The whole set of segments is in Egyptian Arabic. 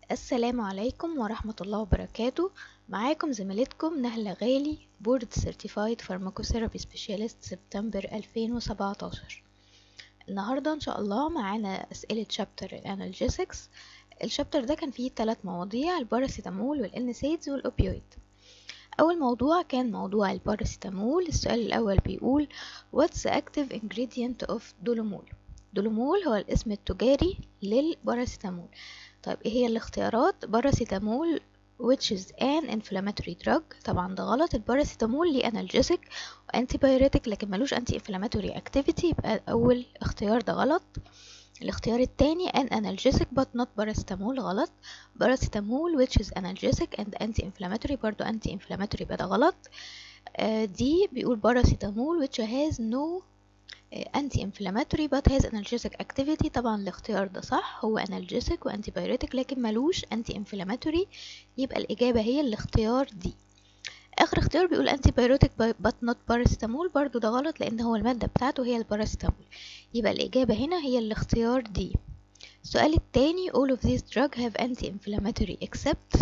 السلام عليكم ورحمة الله وبركاته معاكم زميلتكم نهلة غالي بورد سيرتيفايد فارماكوثيرابي سبيشاليست سبتمبر 2017 النهاردة ان شاء الله معانا اسئلة شابتر الانالجيسكس الشابتر ده كان فيه ثلاث مواضيع الباراسيتامول والانسيدز والاوبيويد اول موضوع كان موضوع الباراسيتامول السؤال الاول بيقول what's the active ingredient of دولومول دولومول هو الاسم التجاري للباراسيتامول طيب ايه هي الاختيارات باراسيتامول which is an inflammatory drug طبعا ده غلط الباراسيتامول ليه analgesic وانتي لكن ملوش انتي inflammatory activity يبقى اول اختيار ده غلط الاختيار التاني an analgesic but not paracetamol غلط paracetamol which is analgesic and anti-inflammatory برضو anti-inflammatory يبقى ده غلط آه دي بيقول paracetamol which has no anti-inflammatory but has analgesic activity طبعا الاختيار ده صح هو analgesic و antibiotic لكن ملوش anti-inflammatory يبقى الإجابة هي الاختيار دي آخر اختيار بيقول antibiotic but not paracetamol برضو ده غلط لأن هو المادة بتاعته هي الباراسيتامول يبقى الإجابة هنا هي الاختيار دي السؤال التاني all of these drugs have anti-inflammatory except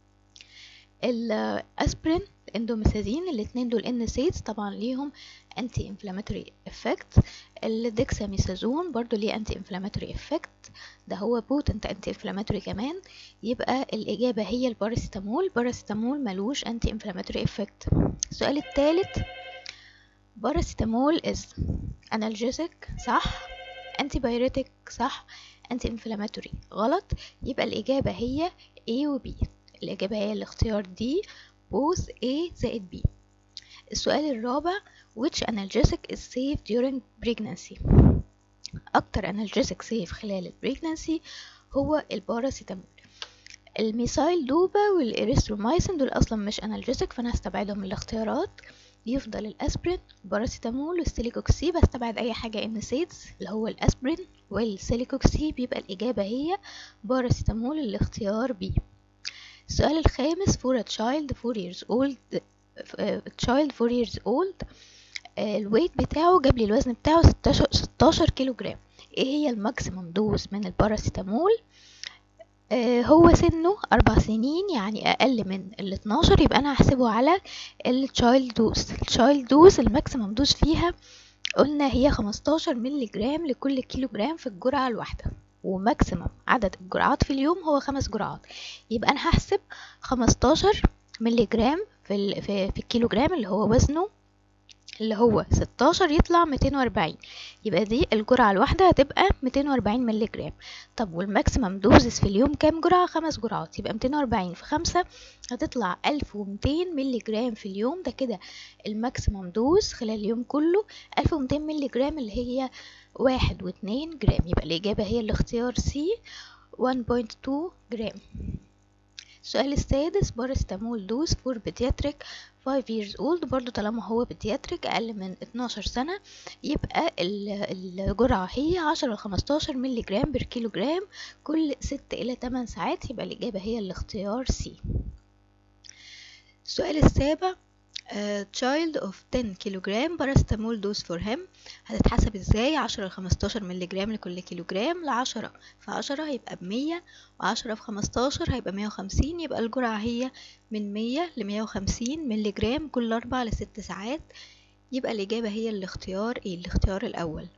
الاسبرين الاندوميثازين الاتنين دول NSAIDs طبعا ليهم انتي انفلاماتوري افكت الديكساميثازون برضو ليه انتي انفلاماتوري افكت ده هو بوتنت انتي انفلاماتوري كمان يبقى الاجابه هي الباراسيتامول الباراسيتامول ملوش انتي انفلاماتوري افكت السؤال الثالث باراسيتامول از انالجيسك صح انتي بايريتك صح انتي انفلاماتوري غلط يبقى الاجابه هي A و B الإجابة هي الاختيار D both A زائد B السؤال الرابع which analgesic is safe during pregnancy أكتر analgesic safe خلال البريجنانسي هو الباراسيتامول الميثايل دوبا والإريثرومايسين دول أصلا مش analgesic فأنا هستبعدهم من الاختيارات يفضل الأسبرين الباراسيتامول والسيليكوكسي بستبعد أي حاجة إنسيدز اللي هو الأسبرين والسيليكوكسي بيبقى الإجابة هي باراسيتامول الاختيار بي السؤال الخامس for a child 4 years old child 4 years old الويت بتاعه جاب لي الوزن بتاعه 16 16 كيلو جرام ايه هي الماكسيموم دوز من الباراسيتامول آه هو سنه أربع سنين يعني أقل من ال 12 يبقى أنا هحسبه على التشايلد دوز التشايلد دوز الماكسيموم دوز فيها قلنا هي 15 مللي جرام لكل كيلو جرام في الجرعة الواحدة وماكسيمم عدد الجرعات في اليوم هو خمس جرعات يبقى انا هحسب 15 مللي جرام في, في, في الكيلو جرام اللي هو وزنه اللي هو 16 يطلع 240 يبقى دي الجرعة الواحدة هتبقى 240 مللي جرام طب والماكسيمم دوزز في اليوم كام جرعة خمس جرعات يبقى 240 في خمسة هتطلع 1200 مللي جرام في اليوم ده كده الماكسيمم دوز خلال اليوم كله 1200 مللي جرام اللي هي واحد واتنين جرام يبقى الإجابة هي الاختيار سي 1.2 جرام السؤال السادس بارستامول دوز فور بيدياتريك 5 years old برضو طالما هو بيدياتريك أقل من 12 سنة يبقى الجرعة هي 10 ل 15 مللي جرام بر كيلو جرام كل 6 إلى 8 ساعات يبقى الإجابة هي الاختيار سي السؤال السابع Uh, child of 10 كيلوغرام باراستامول دوز فور هيم هتتحسب ازاي عشرة لخمستاشر مللي جرام لكل كيلوغرام لعشرة في عشرة هيبقى بمية وعشرة في خمستاشر هيبقى مية وخمسين يبقى الجرعة هي من مية لمية وخمسين مللي جرام كل أربع لست ساعات يبقى الإجابة هي الاختيار ايه الاختيار الأول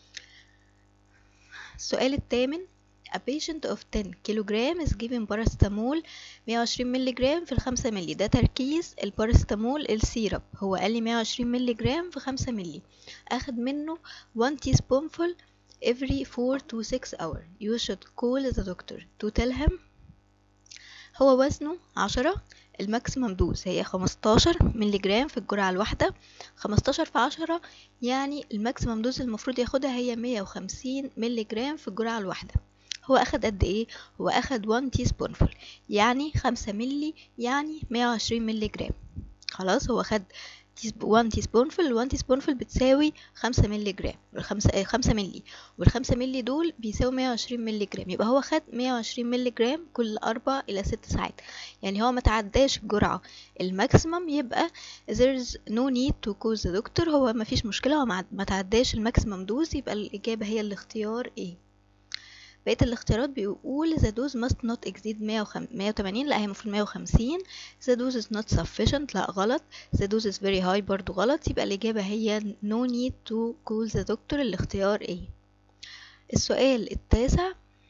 السؤال الثامن A patient of 10 كيلوغرام is given paracetamol 120 مللي جرام في الخمسة مللي ده تركيز الباراسيتامول السيرب هو قال لي 120 مللي جرام في خمسة مللي أخد منه 1 teaspoonful every 4 to 6 hour you should call the doctor to tell him هو وزنه 10 الماكسيمم دوز هي 15 مللي جرام في الجرعة الواحدة 15 في 10 يعني الماكسيمم دوز المفروض ياخدها هي 150 مللي جرام في الجرعة الواحدة هو اخد قد ايه هو اخد 1 تي سبونفول يعني 5 ملي يعني 120 ملي جرام خلاص هو خد 1 تي سبونفول 1 تي سبونفول بتساوي 5 ملي جرام 5 5 ملي وال 5 ملي دول بيساوي 120 ملي جرام يبقى هو خد 120 ملي جرام كل 4 الى 6 ساعات يعني هو ما تعداش الجرعه الماكسيمم يبقى there is no need to call the doctor هو ما فيش مشكله هو ما تعداش الماكسيمم دوز يبقى الاجابه هي الاختيار ايه بقية الاختيارات بيقول the dose must not exceed 180 لا هي المفروض 150 the dose is not sufficient لا غلط the dose is very high برضو غلط يبقى الإجابة هي no need to call the doctor الاختيار A السؤال التاسع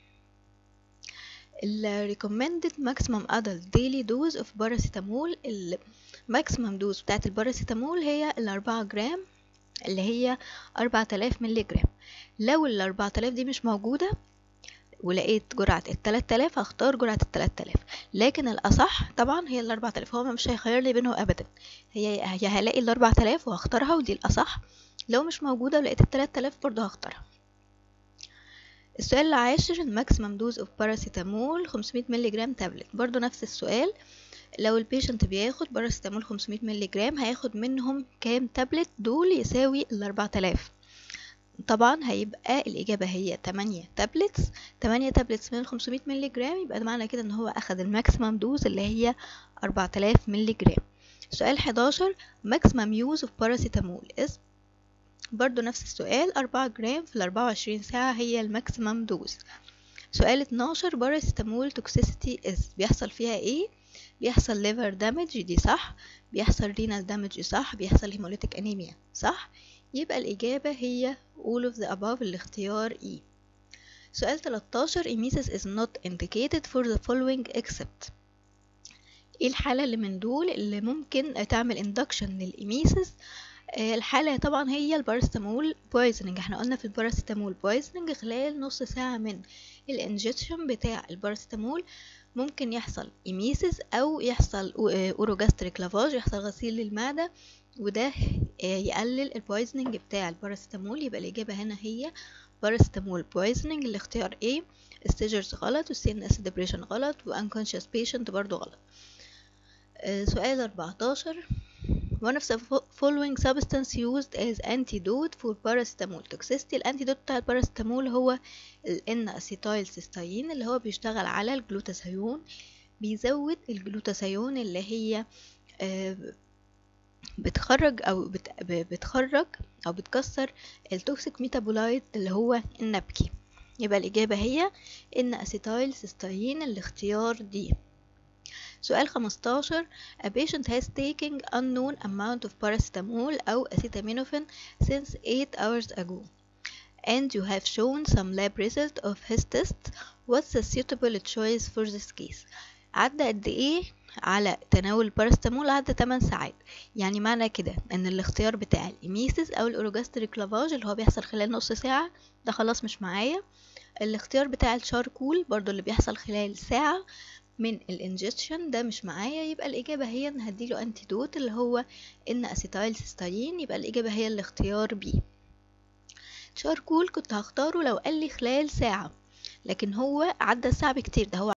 ال recommended maximum adult daily dose of paracetamol ال maximum dose بتاعت الباراسيتامول هي الأربعة جرام اللي هي أربعة آلاف ملي جرام لو الأربعة آلاف دي مش موجودة ولقيت جرعة التلات آلاف هختار جرعة التلات آلاف لكن الأصح طبعا هي الأربعة آلاف هو مش هيخير لي بينهم أبدا هي هي هلاقي الأربعة آلاف وهختارها ودي الأصح لو مش موجودة ولقيت التلات آلاف برضه هختارها السؤال العاشر الماكسيمم دوز اوف باراسيتامول 500 مللي جرام تابلت برضو نفس السؤال لو البيشنت بياخد باراسيتامول 500 مللي جرام هياخد منهم كام تابلت دول يساوي ال 4000 طبعا هيبقى الإجابة هي 8 تابلتس 8 تابلتس من 500 مللي جرام يبقى ده معنى كده ان هو أخد الماكسيمم دوز اللي هي 4000 مللي جرام سؤال 11 maximum use of paracetamol is برضو نفس السؤال أربعة جرام في الأربعة وعشرين ساعة هي الماكسيمم دوز سؤال اتناشر باراسيتامول توكسيسيتي اس بيحصل فيها ايه بيحصل ليفر دامج دي صح بيحصل رينال دامج صح بيحصل هيموليتيك انيميا صح يبقى الإجابة هي all of the above الاختيار E سؤال 13 emesis is not indicated for the following except ايه الحالة اللي من دول اللي ممكن تعمل induction للإيميسيس الحالة طبعا هي البارستامول بويزنينج احنا قلنا في البارستامول بويزنينج خلال نص ساعة من الانجكشن بتاع البارستامول ممكن يحصل إيميسيس أو يحصل أوروجاستريك لافاج يحصل غسيل للمعدة وده يقلل البويزنينج بتاع البارستامول يبقى الإجابة هنا هي بارستامول بويزنينج الاختيار A السيجرز غلط والسي ان اس ديبريشن غلط وانكونشس بيشنت برضو غلط سؤال 14 One of the following substance used as antidote for paracetamol toxicity الانتيدوت بتاع الباراسيتامول هو ال N-acetyl cysteine اللي هو بيشتغل على الجلوتاثيون بيزود الجلوتاثيون اللي هي بتخرج او بتخرج او بتكسر التوكسيك ميتابولايت اللي هو النبكي يبقى الإجابة هي N-acetyl cysteine الاختيار دي سؤال 15 A patient has taken unknown amount of paracetamol أو acetaminophen since 8 hours ago and you have shown some lab result of his test what's the suitable choice for this case عدى قد ايه على تناول البارستامول عدى 8 ساعات يعني معنى كده ان الاختيار بتاع الاميسيس او الاوروجاستريك لافاج اللي هو بيحصل خلال نص ساعة ده خلاص مش معايا الاختيار بتاع الشاركول برضو اللي بيحصل خلال ساعة من الانجكشن ده مش معايا يبقى الإجابة هي إن هديله أنتيدوت اللي هو إن أسيتايل سيستاين يبقى الإجابة هي الاختيار بي شاركول كنت هختاره لو قال لي خلال ساعة لكن هو عدى الساعة بكتير ده هو